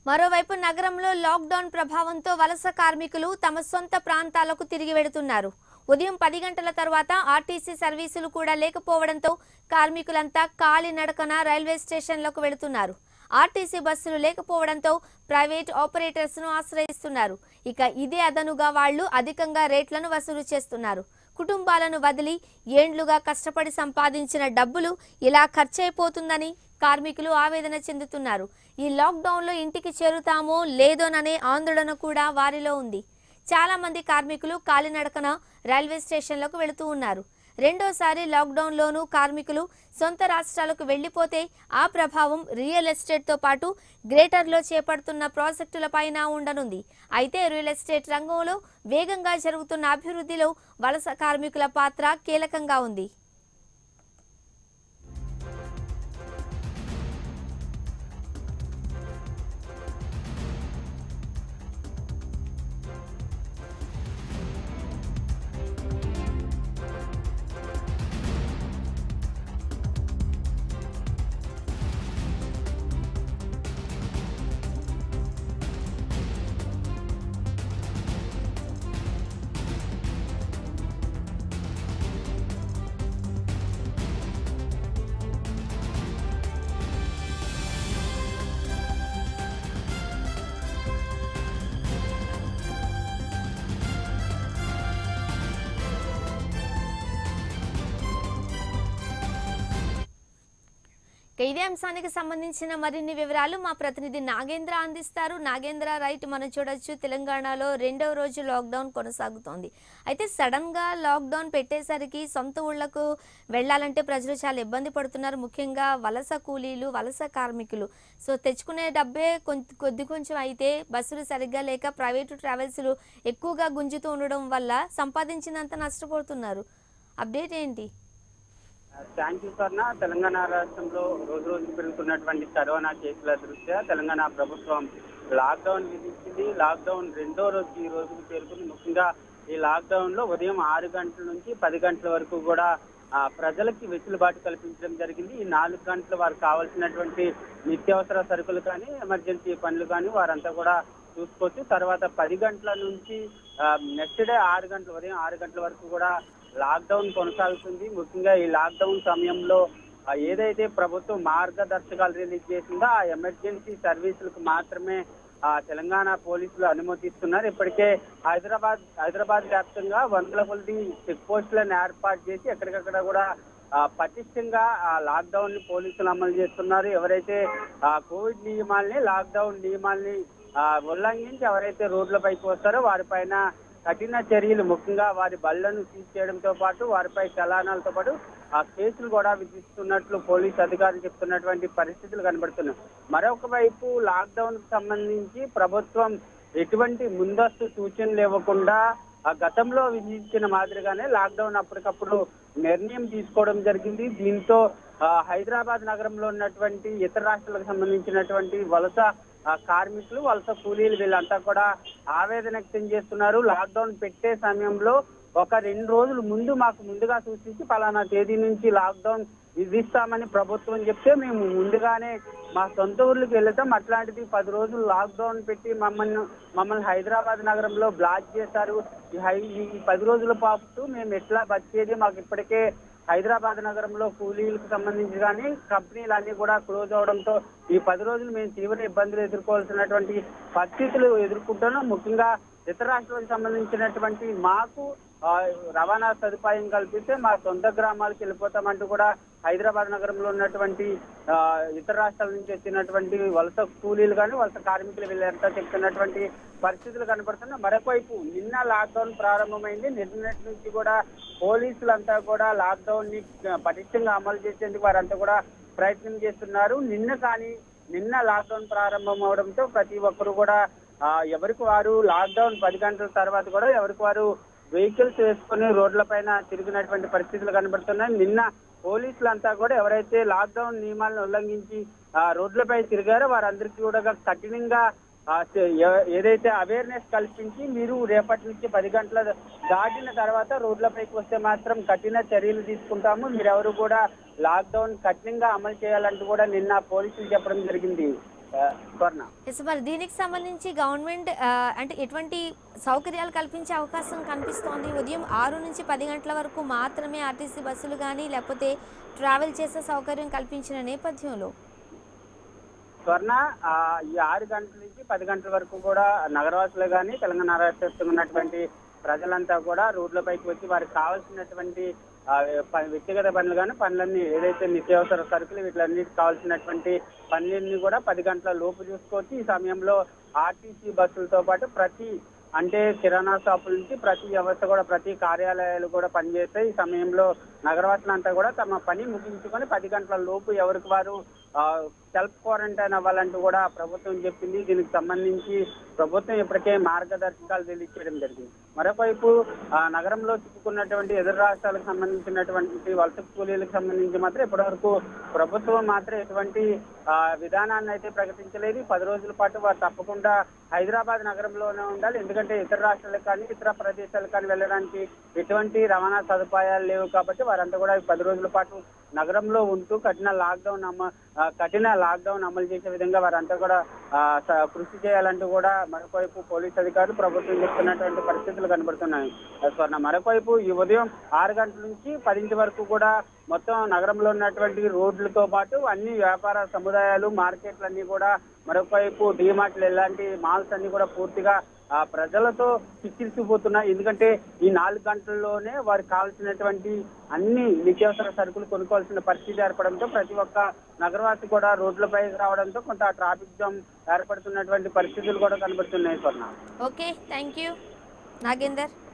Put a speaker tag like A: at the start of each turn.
A: మరోవైపు నగరంలో లాక్డౌన్ ప్రభావంతో వలస కార్మికులు తమ సొంత ప్రాంతాలకు తిరిగి వెడుతున్నారు ఉదయం పది గంటల తర్వాత ఆర్టీసీ సర్వీసులు కూడా లేకపోవడంతో కార్మికులంతా కాలినడకన రైల్వే స్టేషన్లకు వెళుతున్నారు ఆర్టీసీ బస్సులు లేకపోవడంతో ప్రైవేట్ ఆపరేటర్స్ ను ఆశ్రయిస్తున్నారు ఇక ఇదే అదనుగా వాళ్లు అధికంగా రేట్లను వసూలు చేస్తున్నారు కుటుంబాలను వదిలి ఏండ్లుగా కష్టపడి సంపాదించిన డబ్బులు ఇలా ఖర్చయిపోతుందని కార్మికులు ఆవేదన చెందుతున్నారు ఈ లాక్డౌన్లో ఇంటికి చేరుతామో లేదోననే ఆందోళన కూడా వారిలో ఉంది చాలా మంది కార్మికులు కాలినడకన రైల్వే స్టేషన్లకు వెళుతూ ఉన్నారు రెండోసారి లాక్డౌన్లోనూ కార్మికులు సొంత రాష్ట్రాలకు వెళ్లిపోతే ఆ ప్రభావం రియల్ ఎస్టేట్తో పాటు గ్రేటర్లో చేపడుతున్న ప్రాజెక్టులపైన ఉండనుంది అయితే రియల్ ఎస్టేట్ రంగంలో వేగంగా జరుగుతున్న అభివృద్ధిలో వలస కార్మికుల పాత్ర కీలకంగా ఉంది ఇక ఇదే అంశానికి సంబంధించిన మరిన్ని వివరాలు మా ప్రతినిధి నాగేంద్ర అందిస్తారు నాగేంద్ర రైట్ మనం చూడొచ్చు తెలంగాణలో రెండవ రోజు లాక్డౌన్ కొనసాగుతోంది అయితే సడన్ గా లాక్డౌన్ పెట్టేసరికి సొంత ఊళ్ళకు వెళ్ళాలంటే ప్రజలు చాలా ఇబ్బంది పడుతున్నారు ముఖ్యంగా వలస కూలీలు వలస కార్మికులు సో తెచ్చుకునే డబ్బే కొంత కొద్ది కొంచెం అయితే బస్సులు సరిగ్గా లేక ప్రైవేటు ట్రావెల్స్లు ఎక్కువగా గుంజుతూ ఉండడం వల్ల సంపాదించినంత నష్టపోతున్నారు అప్డేట్ ఏంటి
B: థ్యాంక్ యూ స్వర్ణ తెలంగాణ రాష్ట్రంలో రోజు రోజు పెరుగుతున్నటువంటి కరోనా కేసుల దృష్ట్యా తెలంగాణ ప్రభుత్వం లాక్డౌన్ విధించింది లాక్డౌన్ రెండో రోజు ఈ రోజుకు చేరుకుంది ముఖ్యంగా ఈ లాక్డౌన్ లో ఉదయం ఆరు గంటల నుంచి పది గంటల వరకు కూడా ఆ, ప్రజలకి వెసులుబాటు కల్పించడం జరిగింది ఈ నాలుగు గంటలు వారికి కావాల్సినటువంటి నిత్యావసర సరుకులు కానీ ఎమర్జెన్సీ పనులు కానీ వారంతా కూడా చూసుకోవచ్చు తర్వాత పది గంటల నుంచి నెక్స్ట్ డే ఆరు గంటల ఉదయం ఆరు గంటల వరకు కూడా లాక్డౌన్ కొనసాగుతుంది ముఖ్యంగా ఈ లాక్డౌన్ సమయంలో ఆ, ఏదైతే ప్రభుత్వం మార్గదర్శకాలు రిలీజ్ చేసిందో ఆ ఎమర్జెన్సీ సర్వీసులకు మాత్రమే ఆ తెలంగాణ పోలీసులు అనుమతిస్తున్నారు ఇప్పటికే హైదరాబాద్ హైదరాబాద్ వ్యాప్తంగా వందల కొద్ది చెక్ పోస్టులను ఏర్పాటు చేసి ఎక్కడికక్కడ కూడా ఆ, పటిష్టంగా ఆ లాక్డౌన్ ని పోలీసులు అమలు చేస్తున్నారు ఎవరైతే ఆ కోవిడ్ నియమాల్ని లాక్డౌన్ నియమాల్ని ఆ, ఉల్లంఘించి ఎవరైతే రోడ్లపైకి వస్తారో వారిపైన కఠిన చర్యలు ముఖ్యంగా వారి బళ్లను సీజ్ చేయడంతో పాటు వారిపై చలానాలతో పాటు ఆ కేసులు కూడా విధిస్తున్నట్లు పోలీసు అధికారులు చెప్తున్నటువంటి పరిస్థితులు కనబడుతున్నాయి మరొక వైపు లాక్డౌన్ కు సంబంధించి ప్రభుత్వం ఎటువంటి ముందస్తు సూచనలు ఇవ్వకుండా ఆ గతంలో విధించిన మాదిరిగానే లాక్డౌన్ అప్పటికప్పుడు నిర్ణయం తీసుకోవడం జరిగింది దీంతో ఆ, హైదరాబాద్ నగరంలో ఉన్నటువంటి ఇతర రాష్ట్రాలకు సంబంధించినటువంటి వలస ఆ, కార్మికులు వలస కూలీలు వీళ్ళంతా కూడా ఆవేదన వ్యక్తం చేస్తున్నారు లాక్డౌన్ పెట్టే సమయంలో ఒక రెండు రోజులు ముందు మాకు ముందుగా సూచించి పలానా తేదీ నుంచి లాక్డౌన్ విధిస్తామని ప్రభుత్వం చెప్తే మేము ముందుగానే మా సొంత ఊర్లకు వెళ్తాం అట్లాంటిది పది రోజులు లాక్డౌన్ పెట్టి మమ్మల్ని మమ్మల్ని హైదరాబాద్ నగరంలో బ్లాక్ చేశారు ఈ హై ఈ పది రోజుల పాటు మేము ఎట్లా బతికేది మాకు ఇప్పటికే హైదరాబాద్ నగరంలో కూలీలకు సంబంధించి కానీ కంపెనీలు అన్ని కూడా క్లోజ్ అవడంతో ఈ పది రోజులు మేము తీవ్ర ఇబ్బందులు ఎదుర్కోవాల్సినటువంటి పరిస్థితులు ఎదుర్కొంటున్నాం ముఖ్యంగా ఇతర రాష్ట్రాలకు సంబంధించినటువంటి మాకు ఆ, రవాణా సదుపాయం కల్పిస్తే మా సొంత గ్రామాలకు వెళ్ళిపోతామంటూ కూడా హైదరాబాద్ నగరంలో ఉన్నటువంటి ఆ, ఇతర రాష్ట్రాల నుంచి వచ్చినటువంటి వలస కూలీలు కానీ వలస కార్మికులు వీళ్ళంతా చెప్తున్నటువంటి పరిస్థితులు కనపడుతున్నాయి మరొకవైపు నిన్న లాక్డౌన్ ప్రారంభమైంది నిన్నటి నుంచి కూడా పోలీసులంతా కూడా లాక్డౌన్ ని పటిష్టంగా అమలు చేసేందుకు వారంతా కూడా ప్రయత్నం చేస్తున్నారు నిన్న కానీ నిన్న లాక్డౌన్ ప్రారంభం అవడంతో ప్రతి ఒక్కరు కూడా ఆ, ఎవరికి వారు లాక్డౌన్ పది గంటల తర్వాత కూడా ఎవరికి వారు వెహికల్స్ వేసుకొని రోడ్ల పైన తిరిగినటువంటి పరిస్థితులు కనబడుతున్నాయి నిన్న పోలీసులంతా కూడా ఎవరైతే లాక్డౌన్ నియమాలను ఉల్లంఘించి ఆ, రోడ్లపై తిరిగారో వారందరికీ కూడా కఠినంగా ఆ, చే- ఏ- ఏదైతే అవేర్నెస్ కల్పించి మీరు రేపటి నుంచి పది గంటల దాటిన తర్వాత రోడ్లపైకి వస్తే మాత్రం కఠిన చర్యలు తీసుకుంటాము మీరెవరు కూడా లాక్డౌన్ కఠినంగా అమలు చేయాలంటూ కూడా నిన్న పోలీసులు చెప్పడం జరిగింది ఆ, స్వర్ణ
A: ఎస్ మరి దీనికి సంబంధించి గవర్నమెంట్ ఆ, అంటే ఎటువంటి సౌకర్యాలు కల్పించే అవకాశం కనిపిస్తోంది ఉదయం ఆరు నుంచి పది గంటల వరకు మాత్రమే ఆర్టీసీ బస్సులు కానీ లేకపోతే ట్రావెల్ చేసే సౌకర్యం కల్పించిన నేపథ్యంలో
B: స్వర్ణ ఆ, ఈ ఆరు గంటల నుంచి పది గంటల వరకు కూడా నగరవాసులు కానీ తెలంగాణ రాష్ట్రంలో ఉన్నటువంటి ప్రజలంతా కూడా రోడ్లపైకి వచ్చి వారికి కావాల్సినటువంటి ఆ, ప- వ్యక్తిగత పనులు కానీ పనులన్నీ ఏదైతే నిత్యావసర సరుకులు వీటిలన్నిటికి కావాల్సినటువంటి పనులన్నీ కూడా పది గంటల లోపు చూసుకోవచ్చు ఈ సమయంలో ఆర్టీసీ బస్సులతో పాటు ప్రతి అంటే కిరాణా షాపుల నుంచి ప్రతి వ్యవస్థ కూడా ప్రతి కార్యాలయాలు కూడా పనిచేస్తాయి ఈ సమయంలో నగరవాసులంతా కూడా తమ పని ముగించుకొని పది గంటల లోపు ఎవరికి వారు సెల్ఫ్ క్వారంటైన్ అవ్వాలంటూ కూడా ప్రభుత్వం చెప్పింది దీనికి సంబంధించి ప్రభుత్వం ఇప్పటికే మార్గదర్శకాలు రిలీజ్ చేయడం జరిగింది మరొకవైపు ఆ, నగరంలో చిక్కుకున్నటువంటి ఎదురు రాష్ట్రాలకు సంబంధించినటువంటి వలస కూలీలకు సంబంధించి మాత్రం ఇప్పటివరకు ప్రభుత్వం మాత్రం ఎటువంటి ఆ, విధానాన్ని అయితే ప్రకటించలేదు ఈ పది రోజుల పాటు వారు తప్పకుండా హైదరాబాద్ నగరంలోనే ఉండాలి ఎందుకంటే ఇతర రాష్ట్రాలకు కానీ ఇతర ప్రదేశాలకు కానీ వెళ్ళడానికి ఎటువంటి రవాణా సదుపాయాలు లేవు కాబట్టి వారంతా కూడా ఈ పది రోజుల పాటు నగరంలో ఉంటూ కఠిన లాక్డౌన్ అమ్మ ఆ, కఠిన లాక్డౌన్ అమలు చేసే విధంగా వారంతా కూడా ఆ, స- కృషి చేయాలంటూ కూడా మరొకవైపు పోలీస్ అధికారులు ప్రభుత్వం చెప్తున్నటువంటి పరిస్థితులు కనబడుతున్నాయి ఆ, స్వర్ణ మరొకవైపు ఈ ఉదయం ఆరు గంటల నుంచి పదింటి వరకు కూడా మొత్తం నగరంలో ఉన్నటువంటి రోడ్లతో పాటు అన్ని వ్యాపార సముదాయాలు మార్కెట్లు అన్ని కూడా మరొకవైపు డిమార్ట్లు ఇలాంటి మాల్స్ అన్ని కూడా పూర్తిగా ఆ ప్రజలతో చిక్కిల్సిపోతున్నాయి ఎందుకంటే ఈ నాలుగు గంటల్లోనే వారికి కావాల్సినటువంటి అన్ని నిత్యావసర సరుకులు కొనుక్కోవాల్సిన పరిస్థితి ఏర్పడంతో ప్రతి ఒక్క నగరవాసి కూడా రోడ్లపైకి రావడంతో కొంత ట్రాఫిక్ జామ్ ఏర్పడుతున్నటువంటి పరిస్థితులు కూడా కనబడుతున్నాయి స్వర్ణ
A: ఓకే థ్యాంక్ యూ నాగేందర్